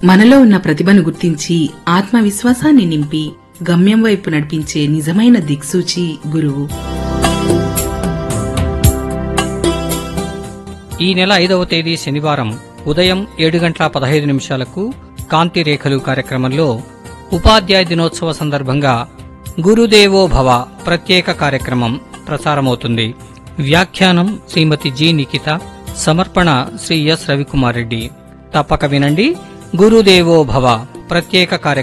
మనలో ఉన్న ప్రతిభను గుర్తించి ఆత్మవిశ్వాసాన్ని నింపి గమ్యం వైపు నడిపించే నిజమైన దిక్సూచి గురువు ఈ నెల ఐదవ తేదీ శనివారం ఉదయం ఏడు గంటల పదహైదు నిమిషాలకు కాంతి రేఖలు కార్యక్రమంలో ఉపాధ్యాయ దినోత్సవ సందర్భంగా గురుదేవో భవ ప్రత్యేక కార్యక్రమం ప్రసారమవుతుంది వ్యాఖ్యానం శ్రీమతి జి నిఖిత సమర్పణ శ్రీ ఎస్ రవికుమార్ రెడ్డి తప్పక వినండి గురుదేవో భవ ప్రత్యేక కార్యక్రమం